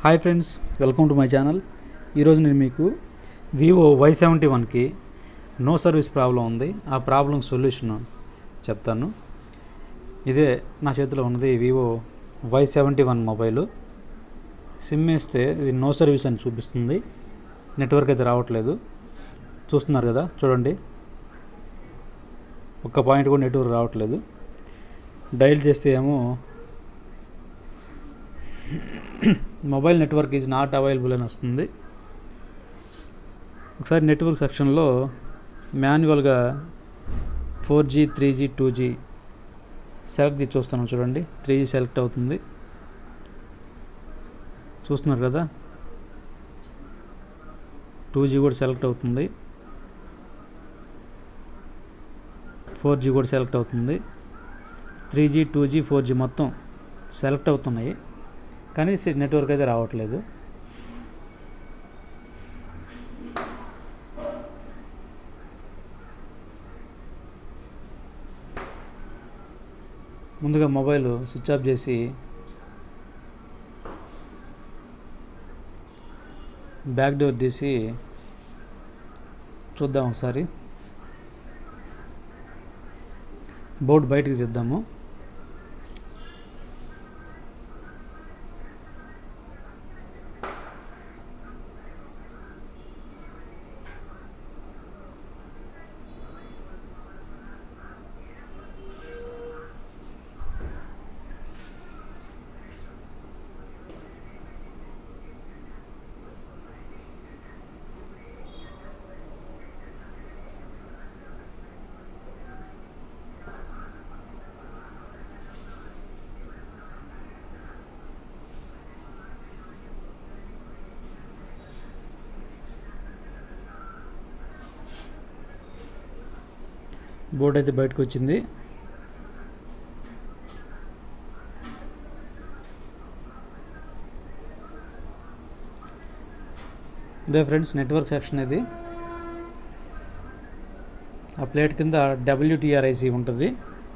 hi friends welcome to my channel ఈరోజు నేను మీకు వివో వై సెవెంటీ వన్కి నో సర్వీస్ ప్రాబ్లం ఉంది ఆ ప్రాబ్లం సొల్యూషన్ చెప్తాను ఇదే నా చేతిలో ఉన్నది Vivo Y seventy one mobile SIM వేస్తే ఇది నో సర్వీస్ అని చూపిస్తుంది నెట్వర్క్ అయితే రావట్లేదు చూస్తున్నారు కదా చూడండి ఒక్క పాయింట్ కూడా నెట్వర్క్ రావట్లేదు డైల్ చేస్తే ఏమో mobile network is not available అని వస్తుంది ఒకసారి నెట్వర్క్ సెక్షన్లో మాన్యువల్గా four G three G two G select చేసి చూస్తున్నాం చూడండి త్రీ జీ సెలెక్ట్ అవుతుంది చూస్తున్నారు కదా టూ జీ కూడా సెలెక్ట్ అవుతుంది ఫోర్ జీ కూడా సెలెక్ట్ అవుతుంది three G two G four G మొత్తం సెలెక్ట్ అవుతున్నాయి కానీ సి- నెట్వర్క్ అయితే రావట్లేదు ముందుగా మొబైల్ స్విచ్ ఆఫ్ చేసి బ్యాక్ డోర్ తీసి చూద్దాం ఒకసారి బోర్డు బయటికి తీద్దాము బోర్డు అయితే బయటకు వచ్చింది ఇదే ఫ్రెండ్స్ నెట్వర్క్ సెక్షన్ ఇది ఆ ప్లేట్ కింద డబ్ల్యూటీఆర్ఐసి ఉంటుంది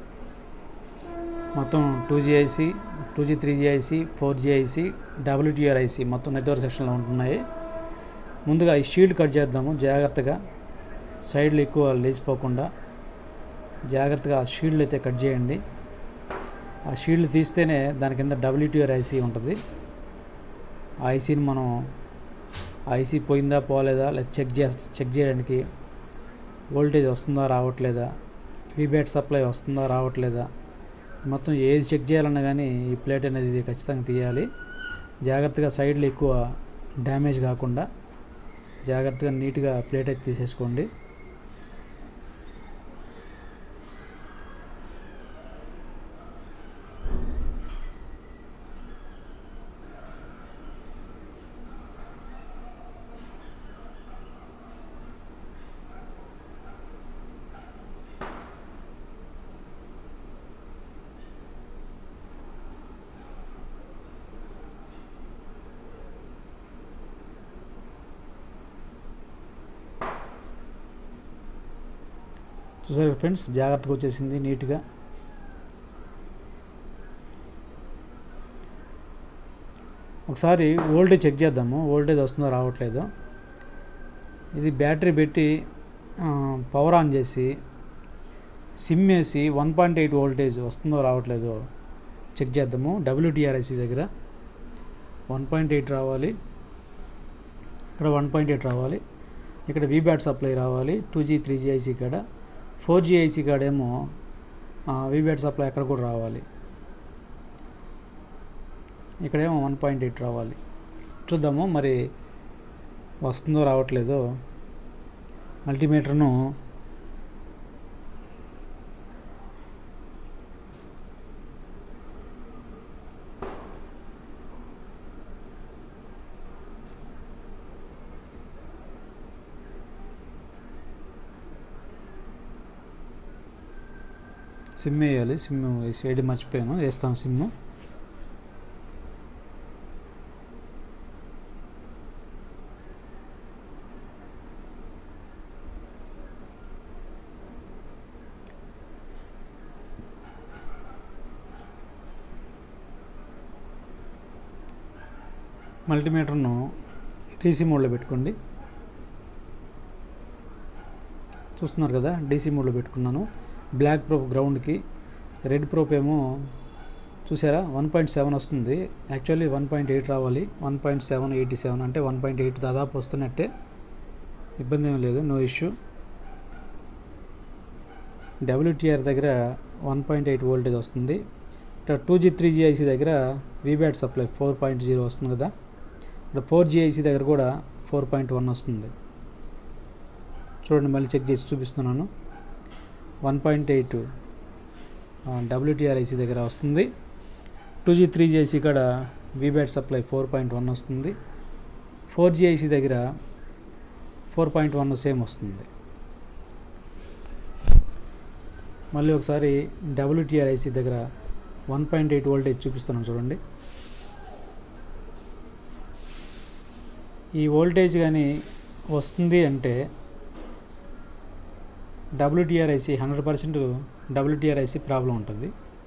మొత్తం two G IC two G three G IC four G IC WTR IC మొత్తం నెట్వర్క్ సెక్షన్లో ఉంటున్నాయి ముందుగా ఈ షీల్డ్ కట్ చేద్దాము జాగ్రత్తగా సైడ్లు ఎక్కువ లేచిపోకుండా జాగ్రత్తగా ఆ షీల్డ్ అయితే కట్ చేయండి ఆ షీల్డ్ తీస్తేనే దాని కింద డబ్ల్యూటీఆర్ ఐసీ ఉంటుంది ఆ ఐసీని మనం ఆ ఐసీ పోయిందా పోలేదా లేదా చెక్ చేస్త చెక్ చేయడానికి వోల్టేజ్ వస్తుందా రావట్లేదా వీబ్యాట్ సప్లై వస్తుందా రావట్లేదా మొత్తం ఏది చెక్ చేయాలన్నా కానీ ఈ ప్లేట్ అనేది ఖచ్చితంగా తీయాలి జాగ్రత్తగా సైడ్లు ఎక్కువ డ్యామేజ్ కాకుండా జాగ్రత్తగా నీట్గా ప్లేట్ అయితే తీసేసుకోండి చూసారు ఫ్రెండ్స్ జాగ్రత్తగా వచ్చేసింది నీట్గా ఒకసారి వోల్టేజ్ చెక్ చేద్దాము వోల్టేజ్ వస్తుందో రావట్లేదో ఇది బ్యాటరీ పెట్టి ఆ, పవర్ ఆన్ చేసి సిమ్ వేసి వన్ పాయింట్ ఎయిట్ వోల్టేజ్ వస్తుందో రావట్లేదో చెక్ చేద్దాము డబ్ల్యూటీఆర్ఐసి దగ్గర వన్ పాయింట్ ఎయిట్ రావాలి ఇక్కడ వన్ పాయింట్ ఎయిట్ రావాలి ఇక్కడ వీబ్యాట్ సప్లై రావాలి two G three G IC కాడ ఫోర్ జీ ఐసీ కాడేమో వీబ్యాట్ సప్లై అక్కడ కూడా రావాలి ఇక్కడేమో వన్ పాయింట్ ఎయిట్ రావాలి చూద్దాము మరి వస్తుందో రావట్లేదో మల్టీమీటర్ను సిమ్ వేయాలి సిమ్ వేసి వేయడం మర్చిపోయాను వేస్తాను సిమ్ మల్టీమీటర్ను డీసీ మోడ్లో పెట్టుకోండి చూస్తున్నారు కదా డీసీ మోడ్లో పెట్టుకున్నాను బ్లాక్ ప్రోప్ గ్రౌండ్కి రెడ్ ప్రోప్ ఏమో చూసారా వన్ పాయింట్ సెవెన్ వస్తుంది యాక్చువల్లీ వన్ పాయింట్ ఎయిట్ రావాలి one point seven eighty seven అంటే వన్ పాయింట్ ఎయిట్ దాదాపు వస్తున్నట్టే ఇబ్బంది ఏం లేదు నో ఇష్యూ డబ్ల్యూటీఆర్ దగ్గర వన్ పాయింట్ ఎయిట్ వోల్టేజ్ వస్తుంది ఇక్కడ two G three G IC దగ్గర VBAT supply four point zero వస్తుంది కదా ఇక్కడ ఫోర్ జీ ఐసీ దగ్గర కూడా ఫోర్ పాయింట్ వన్ వస్తుంది చూడండి మళ్ళీ చెక్ చేసి చూపిస్తున్నాను one point eight WTR IC దగ్గర వస్తుంది two G three G IC కాడ VBAT supply four point one వస్తుంది ఫోర్ జీ ఐసీ దగ్గర ఫోర్ పాయింట్ వన్ సేమ్ వస్తుంది మళ్ళీ ఒకసారి డబ్ల్యూటీఆర్ ఐసీ దగ్గర వన్ పాయింట్ ఎయిట్ వోల్టేజ్ చూపిస్తున్నాను చూడండి ఈ వోల్టేజ్ కానీ వస్తుంది అంటే WTR IC hundred percent WTR IC problem ఉంటుంది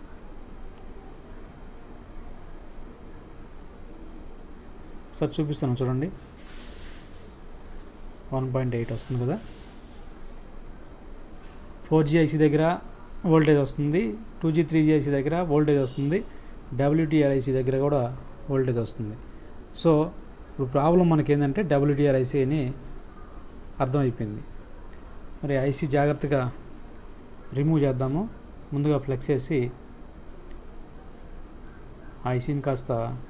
సార్ చూపిస్తాను చూడండి వన్ పాయింట్ ఎయిట్ వస్తుంది కదా ఫోర్ జీ ఐసీ దగ్గర వోల్టేజ్ వస్తుంది two G three G IC దగ్గర వోల్టేజ్ వస్తుంది డబ్ల్యూటీఆర్ ఐసీ దగ్గర కూడా వోల్టేజ్ వస్తుంది సో ఇప్పుడు ప్రాబ్లం మనకి ఏంటంటే డబ్ల్యూటీఆర్ ఐసీ అని అర్థమైపోయింది మరి ఐసీ జాగ్రత్తగా రిమూవ్ చేద్దాము ముందుగా ఫ్లెక్స్ చేసి ఐసీని కాస్త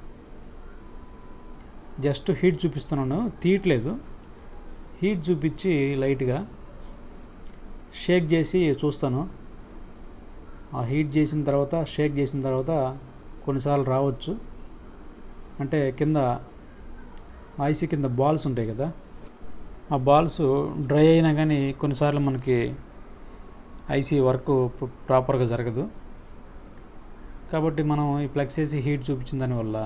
జస్ట్ హీట్ చూపిస్తున్నాను తీయట్లేదు హీట్ చూపించి లైట్గా షేక్ చేసి చూస్తాను ఆ హీట్ చేసిన తర్వాత షేక్ చేసిన తర్వాత కొన్నిసార్లు రావచ్చు అంటే కింద ఐసీ కింద బాల్స్ ఉంటాయి కదా ఆ బాల్స్ డ్రై అయినా కానీ కొన్నిసార్లు మనకి ఐసీ వర్క్ ప్రాపర్గా జరగదు కాబట్టి మనం ఈ ప్లగ్స్ వేసి హీట్ చూపించిన దానివల్ల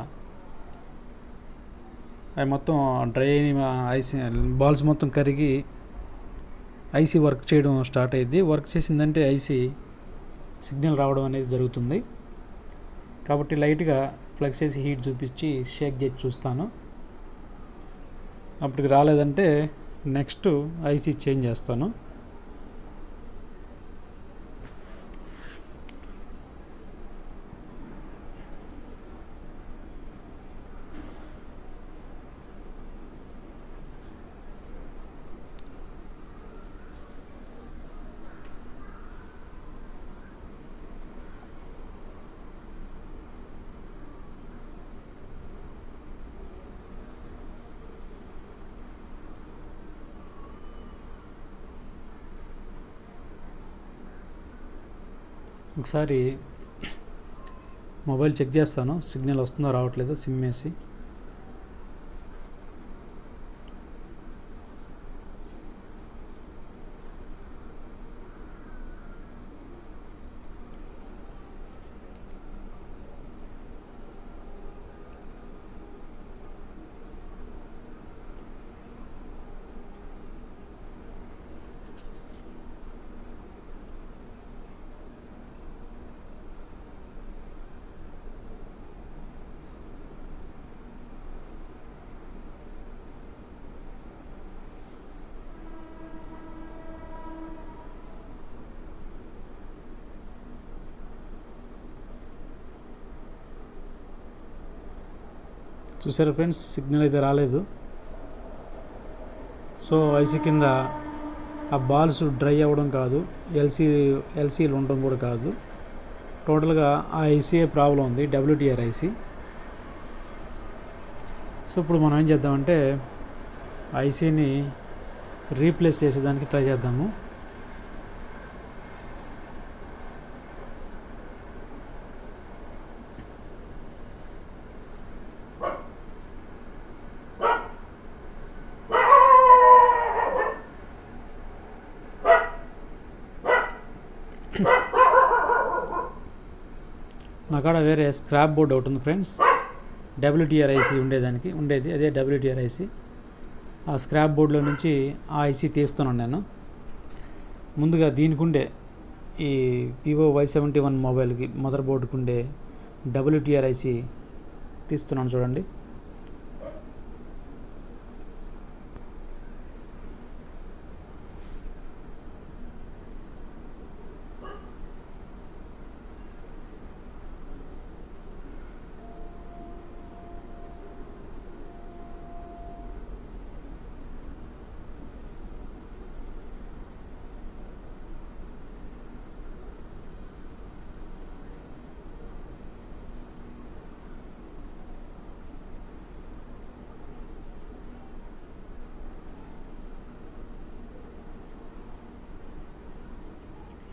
అవి మొత్తం డ్రై అయిన ఐసీ బాల్స్ మొత్తం కరిగి ఐసీ వర్క్ చేయడం స్టార్ట్ అయ్యింది వర్క్ చేసిందంటే ఐసీ సిగ్నల్ రావడం అనేది జరుగుతుంది కాబట్టి లైట్గా ప్లగ్స్ వేసి హీట్ చూపించి షేక్ చేసి చూస్తాను అప్పటికి రాలేదంటే నెక్స్ట్ ఐసీ చేంజ్ చేస్తాను ఒకసారి మొబైల్ చెక్ చేస్తాను సిగ్నల్ వస్తుందో రావట్లేదో సిమ్ వేసి చూసారా ఫ్రెండ్స్ సిగ్నల్ అయితే రాలేదు సో ఐసీ కింద ఆ బాల్స్ డ్రై అవ్వడం కాదు ఎల్సీ ఎల్సీలు ఉండడం కూడా కాదు టోటల్గా ఆ ఐసీఏ ప్రాబ్లం ఉంది డబ్ల్యూటీఆర్ ఐసీ సో ఇప్పుడు మనం ఏం చేద్దామంటే ఐసీని రీప్లేస్ చేసేదానికి ట్రై చేద్దాము నా కాడ వేరే స్క్రాప్ బోర్డ్ ఒకటి ఉంది ఫ్రెండ్స్ డబ్ల్యూటీఆర్ ఐసీ ఉండేదానికి ఉండేది అదే డబ్ల్యూటీఆర్ ఐసీ ఆ స్క్రాప్ బోర్డులో నుంచి ఆ ఐసీ తీస్తున్నాను నేను ముందుగా దీనికి ఉండే ఈ వివో వై సెవెంటీ వన్ మొబైల్కి మదర్ బోర్డుకి ఉండే డబ్ల్యూటీఆర్ ఐసీ తీస్తున్నాను చూడండి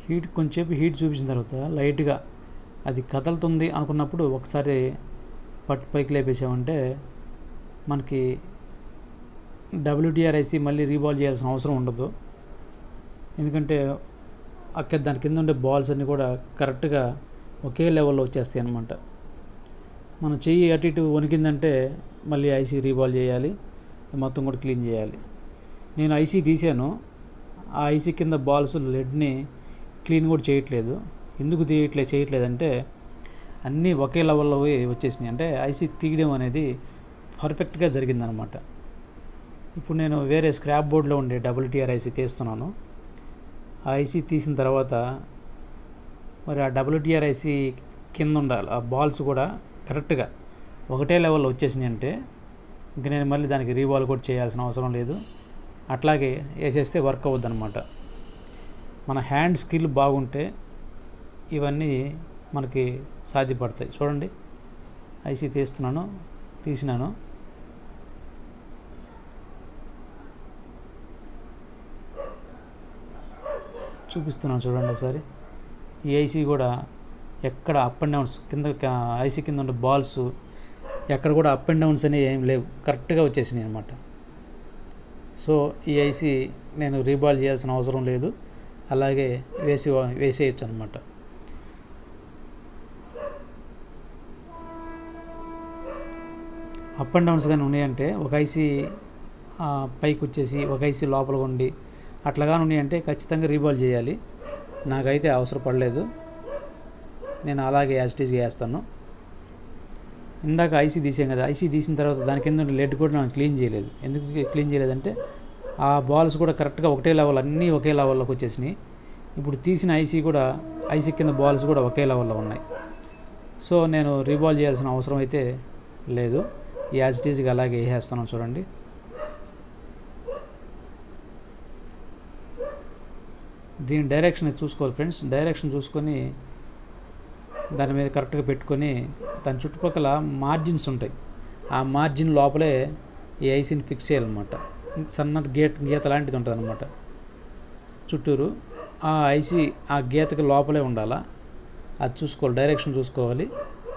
హీట్ కొంచెంసేపు హీట్ చూపించిన తర్వాత లైట్గా అది కదలుతుంది అనుకున్నప్పుడు ఒకసారి పట్టు పైకి లేపేసామంటే మనకి డబ్ల్యూటీఆర్ఐసి మళ్ళీ రీబాల్ చేయాల్సిన అవసరం ఉండదు ఎందుకంటే అక్కడ దాని కింద ఉండే బాల్స్ అన్నీ కూడా కరెక్ట్గా ఒకే లెవెల్లో వచ్చేస్తాయి అన్నమాట మనం చెయ్యి అటు ఇటు వణికిందంటే మళ్ళీ ఐసీ రీబాల్ చేయాలి మొత్తం కూడా క్లీన్ చేయాలి నేను ఐసీ తీసాను ఆ ఐసీ కింద బాల్స్ లెడ్ని క్లీన్ కూడా చేయట్లేదు ఎందుకు తీయట్లేదు చేయట్లేదంటే అన్నీ ఒకే లెవెల్లో వచ్చేసినాయి అంటే ఐసీ తీయడం అనేది పర్ఫెక్ట్గా జరిగిందనమాట ఇప్పుడు నేను వేరే స్క్రాప్ బోర్డ్లో ఉండే డబ్ల్యూటీఆర్ ఐసీ తీస్తున్నాను ఆ ఐసీ తీసిన తర్వాత మరి ఆ డబ్ల్యూటీఆర్ ఐసీ కింద ఉండాలి ఆ బాల్స్ కూడా కరెక్ట్గా ఒకటే లెవెల్లో వచ్చేసినాయి అంటే ఇంక నేను మళ్ళీ దానికి రీబాల్ కూడా చేయాల్సిన అవసరం లేదు అట్లాగే వేసేస్తే వర్క్ అవుద్ది అనమాట మన హ్యాండ్ స్కిల్ బాగుంటే ఇవన్నీ మనకి సాధ్యపడతాయి చూడండి ఐసీ తీస్తున్నాను తీసినాను చూపిస్తున్నాను చూడండి ఒకసారి ఈ ఐసీ కూడా ఎక్కడ అప్ అండ్ డౌన్స్ కింద ఐసీ కింద ఉండే బాల్స్ ఎక్కడ కూడా అప్ అండ్ డౌన్స్ అనేవి ఏం లేవు కరెక్ట్గా వచ్చేసినాయి అనమాట సో ఈ ఐసీ నేను రీబాల్ చేయాల్సిన అవసరం లేదు అలాగే వేసి వేసేయచ్చు అనమాట అప్ అండ్ డౌన్స్ కానీ ఉన్నాయంటే ఒక ఐసీ పైకి వచ్చేసి ఒక ఐసీ లోపల ఉండి అట్లాగా ఉన్నాయంటే ఖచ్చితంగా రీబాల్ చేయాలి నాకైతే అవసరం పడలేదు నేను అలాగే యాజిటీజ్గా వేస్తాను ఇందాక ఐసీ తీసాం కదా ఐసీ తీసిన తర్వాత దాని కింద ఉన్న లెడ్ కూడా నేను క్లీన్ చేయలేదు ఎందుకు క్లీన్ చేయలేదంటే ఆ బాల్స్ కూడా కరెక్ట్గా ఒకటే లెవెల్ అన్నీ ఒకే లెవెల్లోకి వచ్చేసినాయి ఇప్పుడు తీసిన ఐసీ కూడా ఐసీ కింద బాల్స్ కూడా ఒకే లెవెల్లో ఉన్నాయి సో నేను రీబాల్ చేయాల్సిన అవసరం అయితే లేదు యాజ్ ఇట్ ఈజ్గా అలాగే వేసేస్తున్నాను చూడండి దీని డైరెక్షన్ చూసుకోవాలి ఫ్రెండ్స్ డైరెక్షన్ చూసుకొని దాని మీద కరెక్ట్గా పెట్టుకొని దాని చుట్టుపక్కల మార్జిన్స్ ఉంటాయి ఆ మార్జిన్ లోపలే ఈ ఐసీని ఫిక్స్ చేయాలన్నమాట సన్నటి గీత గీత లాంటిది ఉంటుంది అనమాట చుట్టూరు ఆ ఐసీ ఆ గీతకి లోపలే ఉండాలా అది చూసుకోవాలి డైరెక్షన్ చూసుకోవాలి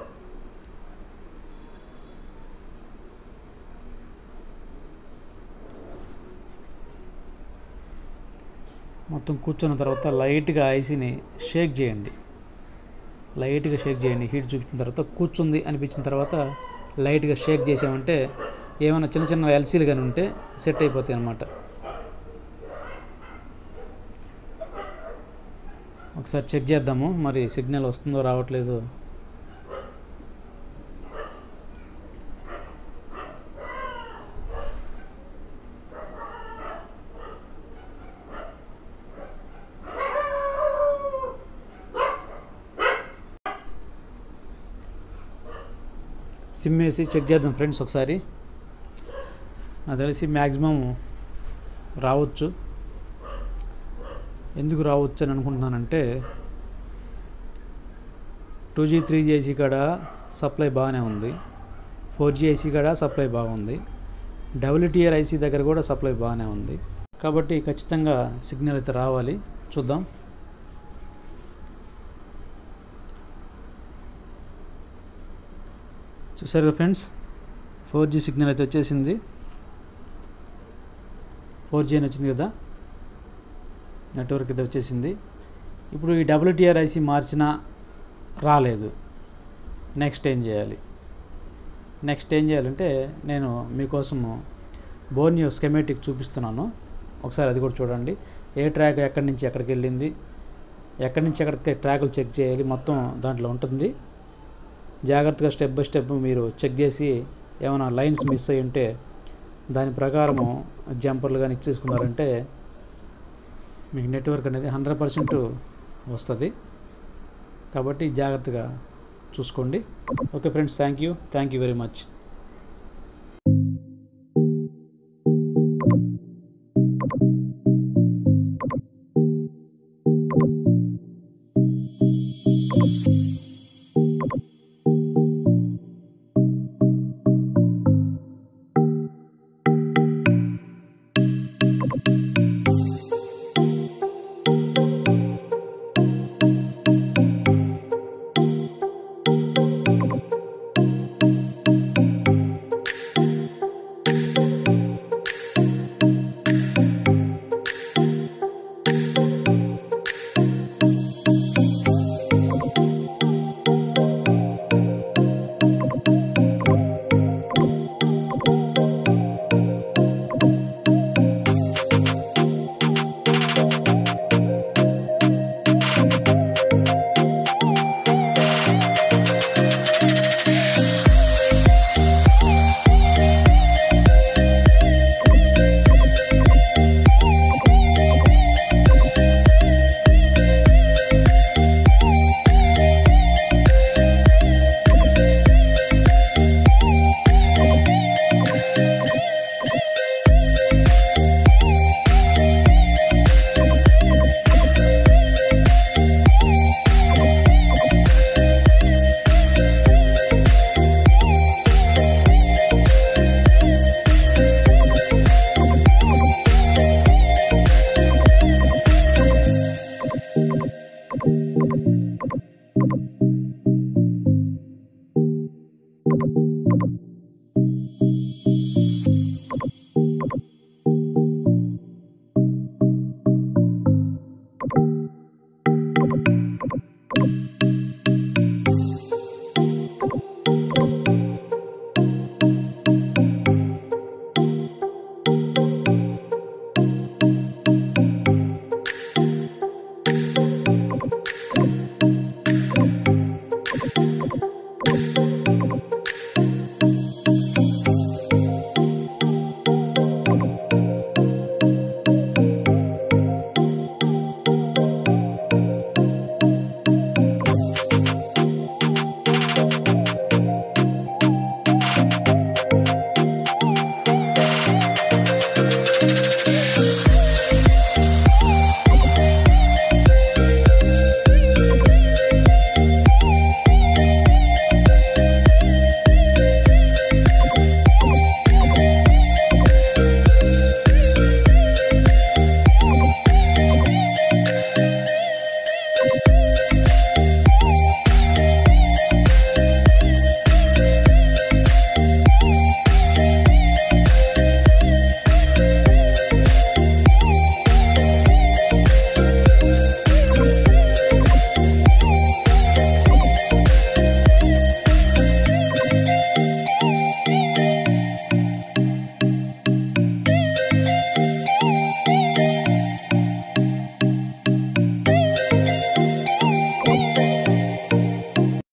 మొత్తం కూర్చున్న తర్వాత లైట్గా ఐసీని షేక్ చేయండి లైట్గా షేక్ చేయండి హీట్ చూపించిన తర్వాత కూర్చుంది అనిపించిన తర్వాత లైట్గా షేక్ చేసామంటే ఏమైనా చిన్న చిన్న ఎల్సీలు కానీ ఉంటే సెట్ అయిపోతాయి అన్నమాట ఒకసారి చెక్ చేద్దాము మరి సిగ్నల్ వస్తుందో రావట్లేదు సిమ్ వేసి చెక్ చేద్దాం ఫ్రెండ్స్ ఒకసారి నాకు తెలిసి మ్యాక్సిమం రావచ్చు ఎందుకు రావచ్చు అని అనుకుంటున్నానంటే two G three G IC కాడ సప్లై బాగానే ఉంది ఫోర్ జీ ఐసీ కాడ సప్లై బాగుంది డబ్ల్యూటీఆర్ ఐసీ దగ్గర కూడా సప్లై బాగానే ఉంది కాబట్టి ఖచ్చితంగా సిగ్నల్ అయితే రావాలి చూద్దాం చూసారు ఫ్రెండ్స్ ఫోర్ జీ సిగ్నల్ అయితే వచ్చేసింది ఫోర్ జీ అని వచ్చింది కదా నెట్వర్క్ అయితే వచ్చేసింది ఇప్పుడు ఈ డబ్ల్యూటీఆర్ ఐసీ మార్చినా రాలేదు నెక్స్ట్ ఏం చేయాలి నెక్స్ట్ ఏం చేయాలంటే నేను మీకోసము బోర్నియో స్కెమేటిక్ చూపిస్తున్నాను ఒకసారి అది కూడా చూడండి ఏ ట్రాక్ ఎక్కడి నుంచి ఎక్కడికి వెళ్ళింది ఎక్కడి నుంచి ఎక్కడికి ట్రాకులు చెక్ చేయాలి మొత్తం దాంట్లో ఉంటుంది జాగ్రత్తగా స్టెప్ బై స్టెప్ మీరు చెక్ చేసి ఏమైనా లైన్స్ మిస్ అయ్యి ఉంటే దాని ప్రకారము జంపర్లు కానీ ఇచ్చేసుకున్నారంటే మీకు నెట్వర్క్ అనేది హండ్రెడ్ పర్సెంట్ వస్తుంది కాబట్టి జాగ్రత్తగా చూసుకోండి okay friends thank you thank you very much